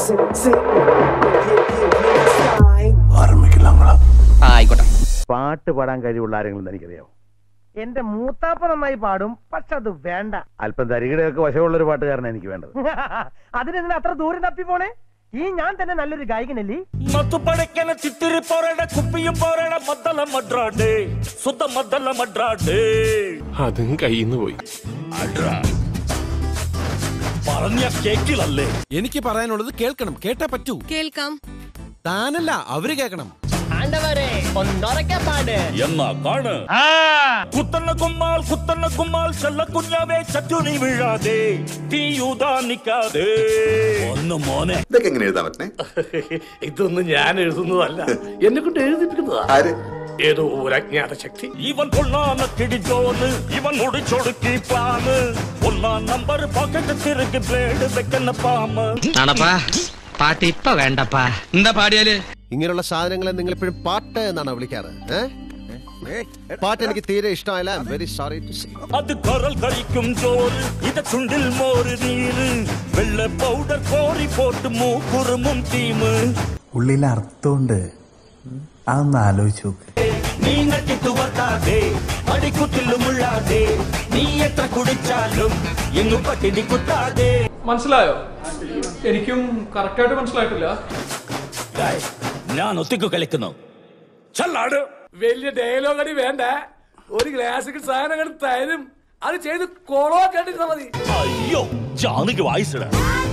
ആയിക്കോട്ടെ പാട്ട് പാടാൻ കഴിവുള്ള ആരെങ്കിലും എനിക്കറിയാമോ എന്റെ മൂത്താപ്പ നന്നായി പാടും പക്ഷെ അത് വേണ്ട അല്പം തരികിടയൊക്കെ വശമുള്ള ഒരു പാട്ടുകാരനാണ് എനിക്ക് വേണ്ടത് അതിനെന്തിനാ അത്ര ദൂരം തപ്പി പോണേ ഈ ഞാൻ തന്നെ നല്ലൊരു ഗായകനല്ലേ మత్తు పడకెన చిత్తిరి పోరాడ కుప్పిയും పోరాడ మద్దల మడ్రాడే సుద్ద మద్దల మడ్రాడే അതും കയ്യിന്ന് പോയി പറഞ്ഞ കേക്കിലല്ലേ എനിക്ക് പറയാനുള്ളത് കേൾക്കണം കേട്ടാ പറ്റൂ കേൾക്കാം താനല്ല അവര് കേൾക്കണം എന്നാ കാണ് കുത്തന്ന കുമ്മാൽ കുത്തന്ന കുമ്മാൽ ചെല്ല കുഞ്ഞാവേ ചറ്റുനി വീഴാതെ തീയൂതാ നിക്കാതെ ഒന്ന് മോനെ ഇതൊക്കെ എങ്ങനെ എഴുതാൻ പറ്റണേ ഇതൊന്നും ഞാൻ എഴുതുന്നതല്ല എന്നെ കൊണ്ട് എഴുതിപ്പിക്കുന്നതാ ആര് ഏതോ ഒരു അജ്ഞാത ശക്തി ഇവൻ കൊള്ളാന കിടിച്ചോന്ന് ഇവൻ ഒടിച്ചൊടുക്കി പാന്ന് ഒന്നാം നമ്പർ പോക്കറ്റ് തിരുക്കി ബ്ലേഡ് വെക്കുന്ന പാമ്പ് ആണപ്പാ പാട്ട് ഇപ്പൊ വേണ്ടപ്പാ എന്താ പാടിയാല് ഇങ്ങനെയുള്ള സാധനങ്ങളെ നിങ്ങൾ എപ്പോഴും പാട്ട് എന്നാണ് വിളിക്കാറ് ഏ? പാട്ട് എനിക്ക് തീരെ ഇഷ്ടമായില്ല വെരി സോറി ടു സേ അത് കറൽ കഴിക്കും ചോറ് ഇത് ചുണ്ടിൽ മോര് നീര് വെള്ള പൗഡർ കോറി പോട്ട് മൂക്കുറുമും തീമ് ഉള്ളിൽ അർത്ഥമുണ്ട് അതൊന്ന് ആലോചിച്ച് നോക്ക് നീ നട്ടിട്ട് വട്ടാതെ അടിക്കുട്ടിലും ഉള്ളാതെ നീ എത്ര കുടിച്ചാലും എങ്ങും പട്ടിണി കുത്താതെ മനസ്സിലായോ എനിക്കും കറക്റ്റായിട്ട് മനസ്സിലായിട്ടില്ല ഡേയ്, ഞാൻ ഒത്തിക്കു കളിക്കുന്നു ചല്ലാട് വലിയ ഡയലോഗ് അടി വേണ്ട ഒരു ക്ലാസിക്കൽ സാധനം കണ്ട് തരും അത് ചെയ്ത് കൊളവാക്കേണ്ടിരുന്ന മതി അയ്യോ ജാനകി വായിച്ചിട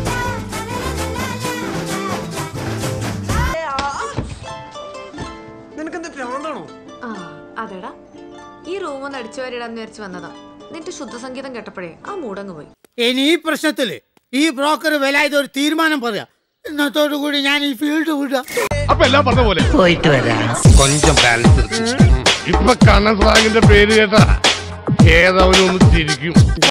ആ അതെടാ ഈ റൂം ഒന്ന് അടിച്ചു വരിടാന്ന് വിചാരിച്ചു വന്നതാ നിന്റെ ശുദ്ധസംഗീതം കേട്ടപ്പോഴേ ആ മൂടങ്ങ് പോയി ഇനി ഈ പ്രശ്നത്തില് ഈ ബ്രോക്കർ വില ഒരു തീരുമാനം പറയാം ഇന്നത്തോടു കൂടി ഞാൻ ഈ ഫീൽഡ് വിടാം അപ്പൊ എല്ലാം പറഞ്ഞ പോലെ പോയിട്ട് വരാം കൊഞ്ചം ബാലൻസ് ഇപ്പൊ കണ്ണൻ സ്രാഗിന്റെ പേര് കേട്ടാ ഏതവനൊന്ന് ചിരിക്കും